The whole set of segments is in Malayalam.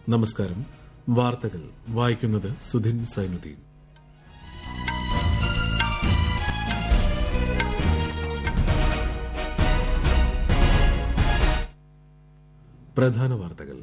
നമസ്കാരം വാർത്തകൾ വായിക്കുന്നത് സുധിൻ സൈനുദ്ദീൻ പ്രധാന വാർത്തകൾ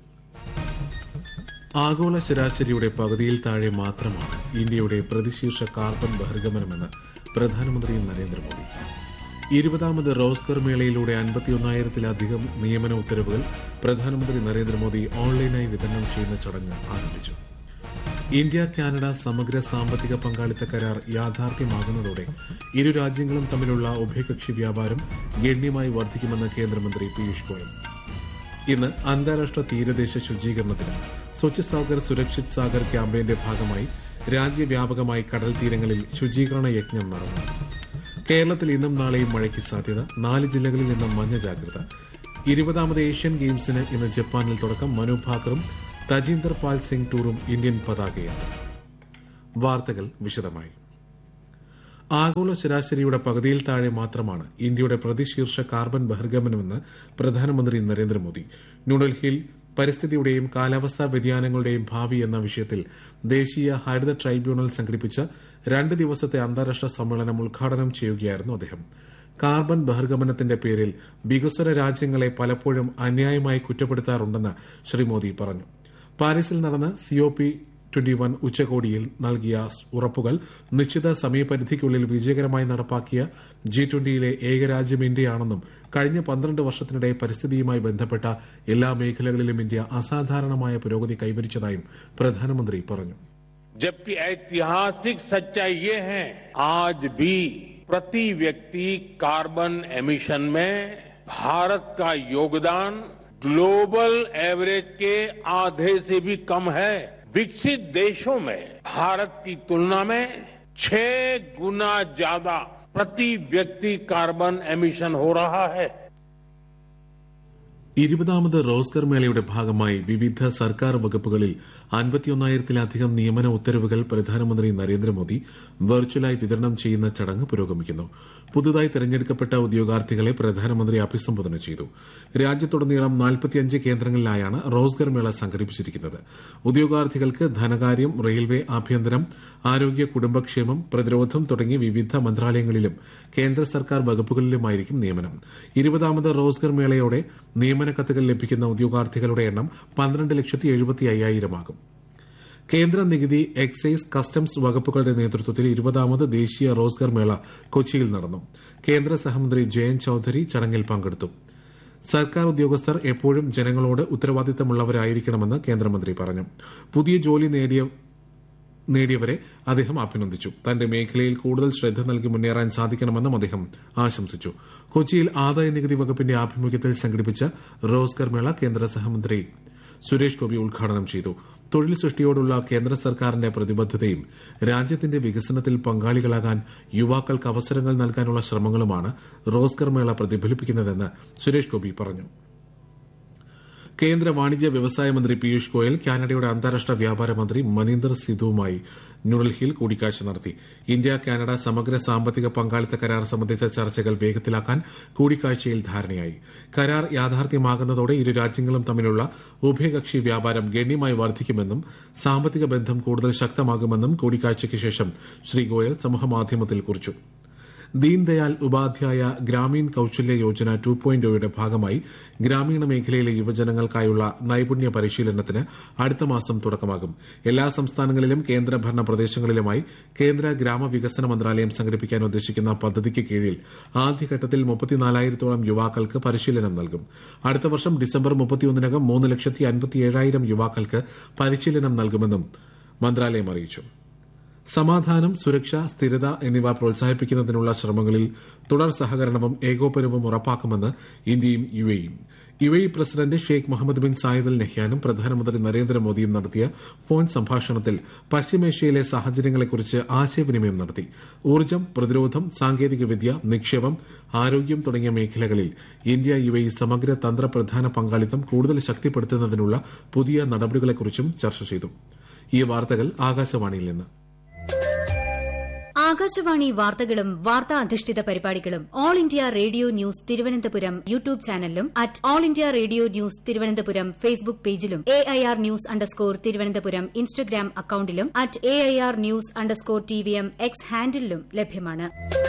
ആഗോള ശരാശരിയുടെ പകുതിയിൽ താഴെ മാത്രമാണ് ഇന്ത്യയുടെ പ്രതിശീർഷ കാർബൺ ബഹിർഗമനമെന്ന് പ്രധാനമന്ത്രി നരേന്ദ്രമോദി ഇരുപതാമത് റോസ്കർ മേളയിലൂടെ അൻപത്തിയൊന്നായിരത്തിലധികം നിയമന ഉത്തരവുകൾ പ്രധാനമന്ത്രി നരേന്ദ്രമോദി ഓൺലൈനായി വിതരണം ചെയ്യുന്ന ചടങ്ങ് ആരംഭിച്ചു ഇന്ത്യ കാനഡ സമഗ്ര സാമ്പത്തിക പങ്കാളിത്ത കരാർ യാഥാർത്ഥ്യമാകുന്നതോടെ ഇരു രാജ്യങ്ങളും തമ്മിലുള്ള ഉഭയകക്ഷി വ്യാപാരം ഗണ്യമായി വർദ്ധിക്കുമെന്ന് കേന്ദ്രമന്ത്രി പീയൂഷ് ഗോയൽ ഇന്ന് അന്താരാഷ്ട്ര തീരദേശ ശുചീകരണ ദിനം സ്വച്ഛ് സാഗർ സുരക്ഷിത് സാഗർ ക്യാമ്പയിന്റെ ഭാഗമായി രാജ്യവ്യാപകമായി കടൽ തീരങ്ങളിൽ ശുചീകരണ യജ്ഞം നടന്നു കേരളത്തിൽ ഇന്നും നാളെയും മഴയ്ക്ക് സാധ്യത നാല് ജില്ലകളിൽ ഇന്നും മഞ്ഞ ജാഗ്രത ഇരുപതാമത് ഏഷ്യൻ ഗെയിംസിന് ഇന്ന് ജപ്പാനിൽ തുടക്കം മനു ഭാക്കറും തജീന്ദർ പാൽ സിംഗ് ടൂറും ഇന്ത്യൻ പതാകയാണ് വാർത്തകൾ വിശദമായി ആഗോള ശരാശരിയുടെ പകുതിയിൽ താഴെ മാത്രമാണ് ഇന്ത്യയുടെ പ്രതിശീർഷ കാർബൺ ബഹിർഗമനമെന്ന് പ്രധാനമന്ത്രി നരേന്ദ്രമോദി ന്യൂഡൽഹിയിൽ പരിസ്ഥിതിയുടെയും കാലാവസ്ഥാ വ്യതിയാനങ്ങളുടെയും ഭാവി എന്ന വിഷയത്തിൽ ദേശീയ ഹരിത ട്രൈബ്യൂണൽ സംഘടിപ്പിച്ച രണ്ട് ദിവസത്തെ അന്താരാഷ്ട്ര സമ്മേളനം ഉദ്ഘാടനം ചെയ്യുകയായിരുന്നു അദ്ദേഹം കാർബൺ ബഹിർഗമനത്തിന്റെ പേരിൽ വികസ്വര രാജ്യങ്ങളെ പലപ്പോഴും അന്യായമായി കുറ്റപ്പെടുത്താറുണ്ടെന്ന് ശ്രീ മോദി പറഞ്ഞു പാരീസിൽ നടന്ന സിഒപി ട്വന്റി വൺ ഉച്ചകോടിയിൽ നൽകിയ ഉറപ്പുകൾ നിശ്ചിത സമയപരിധിക്കുള്ളിൽ വിജയകരമായി നടപ്പാക്കിയ ജി ട്വന്റിയിലെ ഏകരാജ്യം ഇന്ത്യയാണെന്നും കഴിഞ്ഞ പന്ത്രണ്ട് വർഷത്തിനിടെ പരിസ്ഥിതിയുമായി ബന്ധപ്പെട്ട എല്ലാ മേഖലകളിലും ഇന്ത്യ അസാധാരണമായ പുരോഗതി കൈവരിച്ചതായും പ്രധാനമന്ത്രി പറഞ്ഞു जबकि ऐतिहासिक सच्चाई ये है आज भी प्रति व्यक्ति कार्बन एमिशन में भारत का योगदान ग्लोबल एवरेज के आधे से भी कम है विकसित देशों में भारत की तुलना में छह गुना ज्यादा प्रति व्यक्ति कार्बन एमिशन हो रहा है ഇരുപതാമത് റോസ്കർ മേളയുടെ ഭാഗമായി വിവിധ സർക്കാർ വകുപ്പുകളിൽ അൻപത്തിയൊന്നായിരത്തിലധികം നിയമന ഉത്തരവുകൾ പ്രധാനമന്ത്രി നരേന്ദ്രമോദി വെർച്വലായി വിതരണം ചെയ്യുന്ന ചടങ്ങ് പുരോഗമിക്കുന്നു പുതുതായി തെരഞ്ഞെടുക്കപ്പെട്ട ഉദ്യോഗാർത്ഥികളെ പ്രധാനമന്ത്രി അഭിസംബോധന ചെയ്തു രാജ്യത്തുടനീളം നാൽപ്പത്തിയഞ്ച് കേന്ദ്രങ്ങളിലായാണ് റോസ്ഗർ മേള സംഘടിപ്പിച്ചിരിക്കുന്നത് ഉദ്യോഗാർത്ഥികൾക്ക് ധനകാര്യം റെയിൽവേ ആഭ്യന്തരം ആരോഗ്യ കുടുംബക്ഷേമം പ്രതിരോധം തുടങ്ങി വിവിധ മന്ത്രാലയങ്ങളിലും കേന്ദ്ര സർക്കാർ വകുപ്പുകളിലുമായിരിക്കും നിയമനം ഇരുപതാമത് റോസ്ഗർ മേളയോടെ നിയമന കത്തുകൾ ലഭിക്കുന്ന ഉദ്യോഗാർത്ഥികളുടെ എണ്ണം പന്ത്രണ്ട് ലക്ഷത്തി എഴുപത്തി അയ്യായിരമാകും കേന്ദ്ര നികുതി എക്സൈസ് കസ്റ്റംസ് വകുപ്പുകളുടെ നേതൃത്വത്തിൽ ഇരുപതാമത് ദേശീയ റോസ്ഗർ മേള കൊച്ചിയിൽ നടന്നു കേന്ദ്ര സഹമന്ത്രി ജയന്ത് ചൌധരി ചടങ്ങിൽ പങ്കെടുത്തു സർക്കാർ ഉദ്യോഗസ്ഥർ എപ്പോഴും ജനങ്ങളോട് ഉത്തരവാദിത്തമുള്ളവരായിരിക്കണമെന്ന് കേന്ദ്രമന്ത്രി പറഞ്ഞു പുതിയ ജോലി നേടിയ നേടിയവരെ അദ്ദേഹം അഭിനന്ദിച്ചു തന്റെ മേഖലയിൽ കൂടുതൽ ശ്രദ്ധ നൽകി മുന്നേറാൻ സാധിക്കണമെന്നും അദ്ദേഹം ആശംസിച്ചു കൊച്ചിയിൽ ആദായ നികുതി വകുപ്പിന്റെ ആഭിമുഖ്യത്തിൽ സംഘടിപ്പിച്ച റോസ്ഗർ മേള കേന്ദ്ര സഹമന്ത്രി സുരേഷ് ഗോപി ഉദ്ഘാടനം ചെയ്തു തൊഴിൽ സൃഷ്ടിയോടുള്ള കേന്ദ്ര സർക്കാരിന്റെ പ്രതിബദ്ധതയും രാജ്യത്തിന്റെ വികസനത്തിൽ പങ്കാളികളാകാൻ യുവാക്കൾക്ക് അവസരങ്ങൾ നൽകാനുള്ള ശ്രമങ്ങളുമാണ് റോസ്ഗർ മേള പ്രതിഫലിപ്പിക്കുന്നതെന്ന് സുരേഷ് ഗോപി പറഞ്ഞു കേന്ദ്ര വാണിജ്യ വ്യവസായ മന്ത്രി പീയൂഷ് ഗോയൽ കാനഡയുടെ അന്താരാഷ്ട്ര വ്യാപാര മന്ത്രി മനീന്ദർ സിധുവുമായി ന്യൂഡൽഹിയിൽ കൂടിക്കാഴ്ച നടത്തി ഇന്ത്യ കാനഡ സമഗ്ര സാമ്പത്തിക പങ്കാളിത്ത കരാർ സംബന്ധിച്ച ചർച്ചകൾ വേഗത്തിലാക്കാൻ കൂടിക്കാഴ്ചയിൽ ധാരണയായി കരാർ യാഥാർത്ഥ്യമാകുന്നതോടെ ഇരു രാജ്യങ്ങളും തമ്മിലുള്ള ഉഭയകക്ഷി വ്യാപാരം ഗണ്യമായി വർദ്ധിക്കുമെന്നും സാമ്പത്തിക ബന്ധം കൂടുതൽ ശക്തമാകുമെന്നും കൂടിക്കാഴ്ചയ്ക്ക് ശേഷം ശ്രീ ഗോയൽ സമൂഹമാധ്യമത്തിൽ കുറിച്ചു ദീൻദയാൽ ഉപാധ്യായ ഗ്രാമീൺ കൌശല്യ യോജന ടു പോയിന്റ് ഒയുടെ ഭാഗമായി ഗ്രാമീണ മേഖലയിലെ യുവജനങ്ങൾക്കായുള്ള നൈപുണ്യ പരിശീലനത്തിന് അടുത്ത മാസം തുടക്കമാകും എല്ലാ സംസ്ഥാനങ്ങളിലും കേന്ദ്രഭരണ പ്രദേശങ്ങളിലുമായി കേന്ദ്ര ഗ്രാമവികസന മന്ത്രാലയം സംഘടിപ്പിക്കാൻ ഉദ്ദേശിക്കുന്ന പദ്ധതിക്ക് കീഴിൽ ആദ്യഘട്ടത്തിൽ മുപ്പത്തിനാലായിരത്തോളം യുവാക്കൾക്ക് പരിശീലനം നൽകും അടുത്ത വർഷം ഡിസംബർ മുപ്പത്തിയൊന്നിനകം മൂന്ന് ലക്ഷത്തി അൻപത്തിയേഴായിരം യുവാക്കൾക്ക് പരിശീലനം നൽകുമെന്നും മന്ത്രാലയം അറിയിച്ചു സമാധാനം സുരക്ഷ സ്ഥിരത എന്നിവ പ്രോത്സാഹിപ്പിക്കുന്നതിനുള്ള ശ്രമങ്ങളിൽ തുടർ സഹകരണവും ഏകോപനവും ഉറപ്പാക്കുമെന്ന് ഇന്ത്യയും യുഎഇയും UAE president Sheikh Mohammed bin Zayed Al നെഹ്യാനും പ്രധാനമന്ത്രി നരേന്ദ്രമോദിയും നടത്തിയ ഫോൺ സംഭാഷണത്തിൽ പശ്ചിമേഷ്യയിലെ സാഹചര്യങ്ങളെക്കുറിച്ച് ആശയവിനിമയം നടത്തി ഊർജ്ജം പ്രതിരോധം സാങ്കേതികവിദ്യ നിക്ഷേപം ആരോഗ്യം തുടങ്ങിയ മേഖലകളിൽ ഇന്ത്യ യുഎഇ സമഗ്ര തന്ത്രപ്രധാന പങ്കാളിത്തം കൂടുതൽ ശക്തിപ്പെടുത്തുന്നതിനുള്ള പുതിയ നടപടികളെക്കുറിച്ചും ചർച്ച ചെയ്തു ഈ വാർത്തകൾ ആകാശവാണിയിൽ നിന്ന് ആകാശവാണി വാർത്തകളും വാർത്താ അധിഷ്ഠിത പരിപാടികളും all India radio news Thiruvananthapuram YouTube ചാനലിലും at all India radio news Thiruvananthapuram Facebook പേജിലും A I R news underscore Thiruvananthapuram Instagram അക്കൌണ്ടിലും at A I R news underscore T V M X ഹാൻഡിലും ലഭ്യമാണ്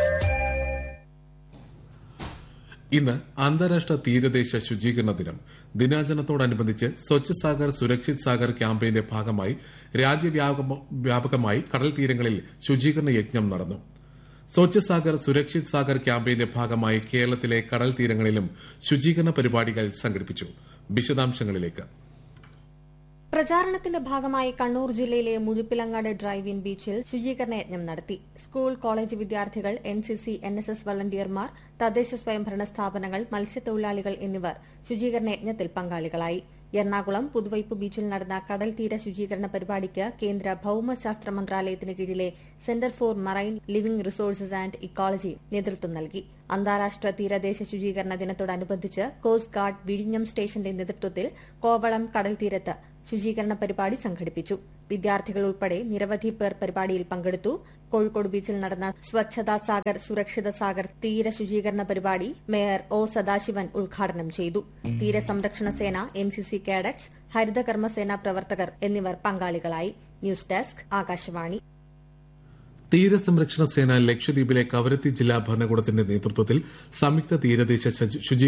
ഇന്ന് അന്താരാഷ്ട്ര തീരദേശ ശുചീകരണ ദിനം ദിനാചരണത്തോടനുബന്ധിച്ച് സ്വച്ഛ് സാഗർ സുരക്ഷിത് സാഗർ ക്യാമ്പയിന്റെ ഭാഗമായി രാജ്യവ്യാപകമായി കടൽ തീരങ്ങളിൽ ശുചീകരണ യജ്ഞം നടന്നു സ്വച്ഛ് സാഗർ സുരക്ഷിത് സാഗർ ക്യാമ്പയിന്റെ ഭാഗമായി കേരളത്തിലെ കടൽ തീരങ്ങളിലും ശുചീകരണ പരിപാടികൾ സംഘടിപ്പിച്ചു വിശദാംശങ്ങളിലേക്ക് പ്രചാരണത്തിന്റെ ഭാഗമായി കണ്ണൂർ ജില്ലയിലെ മുഴുപ്പിലങ്ങാട് ഡ്രൈവ് ഇൻ ബീച്ചിൽ ശുചീകരണ യജ്ഞം നടത്തി സ്കൂൾ കോളേജ് വിദ്യാർത്ഥികൾ N C C N S S വളണ്ടിയർമാർ തദ്ദേശ സ്വയംഭരണ സ്ഥാപനങ്ങൾ മത്സ്യത്തൊഴിലാളികൾ എന്നിവർ ശുചീകരണ യജ്ഞത്തിൽ പങ്കാളികളായി എറണാകുളം പുതുവൈപ്പ് ബീച്ചിൽ നടന്ന കടൽ തീര ശുചീകരണ പരിപാടിക്ക് കേന്ദ്ര ഭൌമശാസ്ത്ര മന്ത്രാലയത്തിന് കീഴിലെ centre for marine living resources and ecology നേതൃത്വം നൽകി അന്താരാഷ്ട്ര തീരദേശ ശുചീകരണ ദിനത്തോടനുബന്ധിച്ച് കോസ്റ്റ് ഗാർഡ് വിഴിഞ്ഞം സ്റ്റേഷന്റെ നേതൃത്വത്തിൽ കോവളം കടൽ തീരത്ത് ശുചീകരണ പരിപാടി സംഘടിപ്പിച്ചു വിദ്യാർത്ഥികൾ ഉൾപ്പെടെ നിരവധി പേർ പരിപാടിയിൽ പങ്കെടുത്തു കോഴിക്കോട് ബീച്ചിൽ നടന്ന സ്വച്ഛതാ സാഗർ സുരക്ഷിത സാഗർ തീര ശുചീകരണ പരിപാടി മേയർ ഒ സദാശിവൻ ഉദ്ഘാടനം ചെയ്തു തീരസംരക്ഷണ സേന എൻസിസി കാഡറ്റ്സ് ഹരിതകർമ്മസേന പ്രവർത്തകർ എന്നിവർ പങ്കാളികളായി ന്യൂസ് ഡെസ്ക് ആകാശവാണി തീരസംരക്ഷണ സേന ലക്ഷദ്വീപിലെ കവരത്തി ജില്ലാ ഭരണകൂടത്തിന്റെ നേതൃത്വത്തിൽ സംയുക്ത തീരദേശ ശുചീ